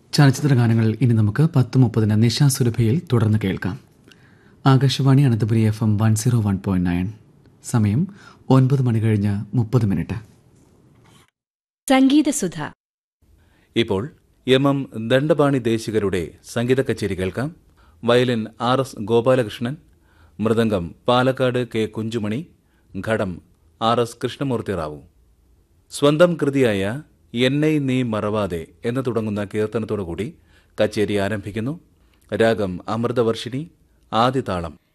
ചലച്ചിത്ര ഗാനങ്ങൾ ഇനി നമുക്ക് പത്ത് മുപ്പതിന് നിശാസുരഭയിൽ തുടർന്ന് കേൾക്കാം Akashvani Ananthapuri F M one zero one point nine സമയം ഒൻപത് മണി കഴിഞ്ഞ് മുപ്പത് മിനിറ്റ് സംഗീതസുധ ഇപ്പോൾ എം എം ദണ്ഡപാണി ദേശികരുടെ സംഗീത കച്ചേരി കേൾക്കാം violin R S Gopalakrishnan mridangam Palakkad K Kunjumani ghatam R S Krishnamurthy Rao സ്വന്തം കൃതിയായ എന്നെ നീ മറവാതെ എന്ന് തുടങ്ങുന്ന കീർത്തനത്തോടുകൂടി കച്ചേരി ആരംഭിക്കുന്നു രാഗം അമൃതവർഷിണി ആദിതാളം